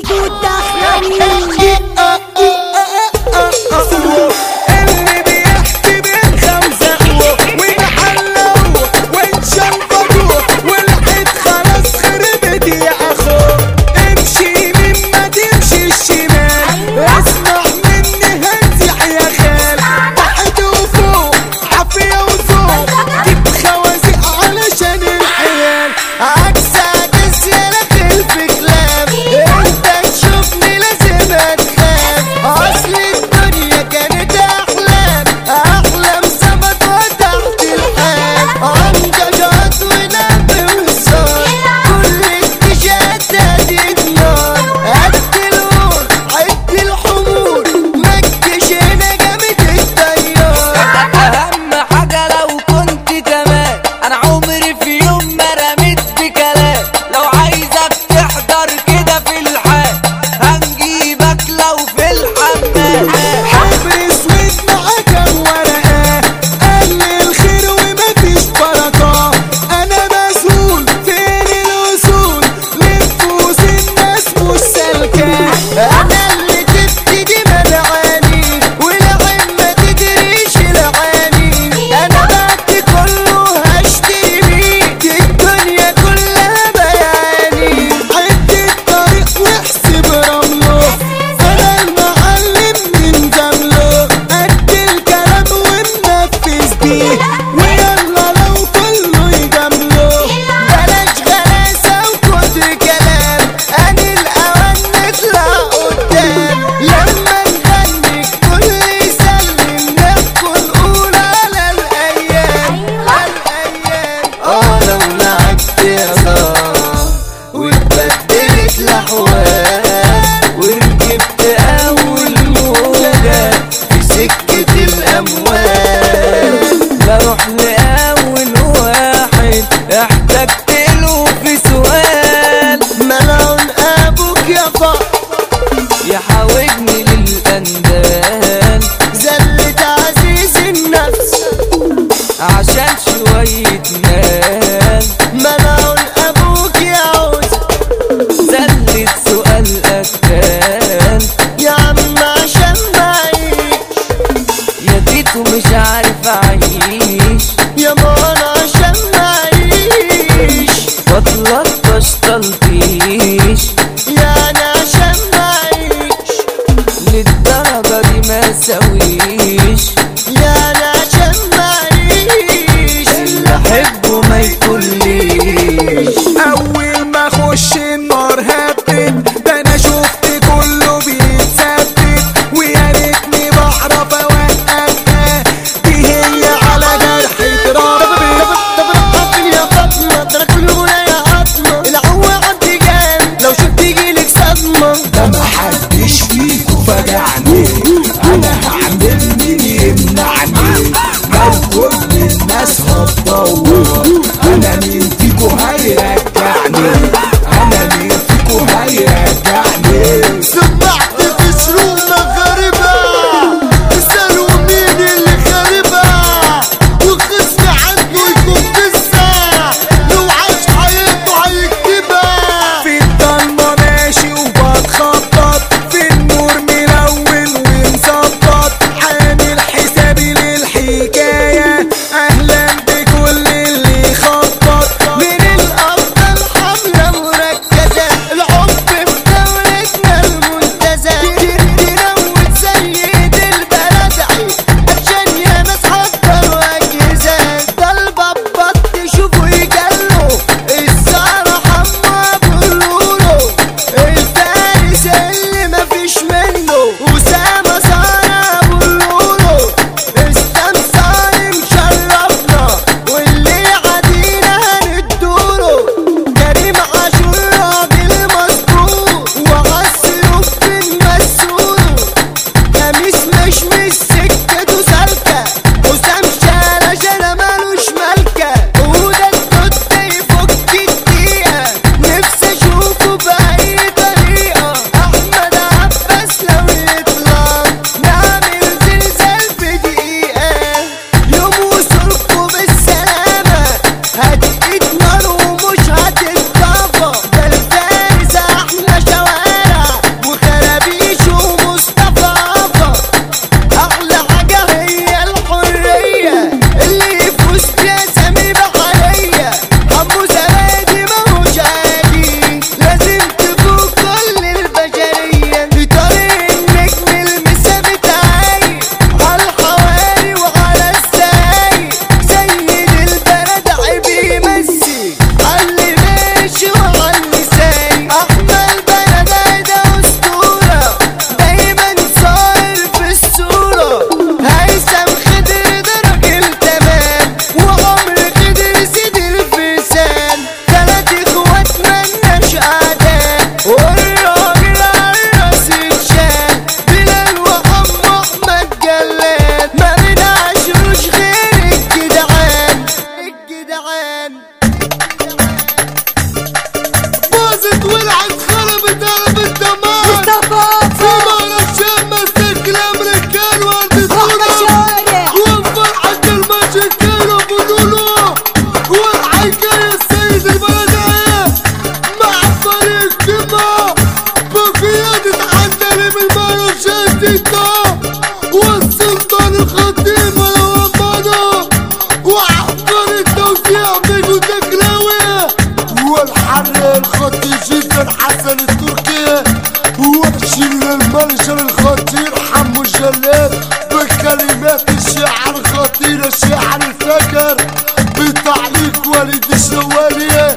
الدخلاني اللي بيحكي بيخمزقوا ويحلوا ويتشنططوا والحيط خلاص خربت يا اخو امشي يمين ما تمشي الشمال اسمع مني هنزح يا خال تحت وفوق عافية وذوق جيب خوازيق علشان الحيال عكسك الزيادة خلف كلام انت تشوفني لازم اتخاف اصل الدنيا كانت احلام احلام سبت وتحت الحال عنججات ونب وصال كل اتجاهات هديت نار قد النور عد الحمور مكش هنا جامد التيار اهم حاجة لو كنت تمام انا عمري في يوم ما رميت بكلام لو عايزك تحضر كده في الحال هنجيبك لو في الحمام حبر اسود مع كام ورقة قال الخير ومفيش بركة انا مسؤول فين الوصول لنفوس الناس مش سالكة انا اللي تبتدي ملعاني والعين ما تدريش العاني انا بعد كله هشتري بيه الدنيا كلها بياني عد الطريق واحسب رمله انا المعلم من زمله قد الكلام وننفذ بيه ويلا لو كله يجامله بلاش غلاسة وكتر كلام اني الاوان نطلع قدام لما نغني الكل يسلم نحكوا نقول على الايام على الايام اه لو لعبت يا صاح واتبدلت الاحوال وركبت اول موجة في سكة الاموال بروح لأول واحد احتجت له في سؤال ملعون ابوك يا فقر يحاوجني للأندال زلت عزيز النفس عشان شوية مال ملعون ابوك يا عوز زلت سؤال أكتال يا عم عشان معيش يا تيتو مش عارف أعيش يا مان عشان معيش بطلطش تلطيش يعني عشان معيش للدرجة دي ما سويش يعني عشان معيش اللي أحبه ما يكونليش اول ما اخش النار هبت ده انا شفت كله بيتثبت ويا ريتني بعرف اوقفها دي هي على جرح تراب طب طب يا فاطمه ده انا كله يا عظمه العوا عندي جام لو شفت يجيلك صدمه ده محدش فيكو فجعني انا هعمل مين يمنعني الشيطان والسلطان الخطيب والوطنة وعبر التوزيع بيجو تكلاوية والحر الخطي جدا حسن التركي وحشين المنشر الخطير حمو الجلاد بكلمات الشعر الخطير الشعر الفكر بتعليق وليد الشواليه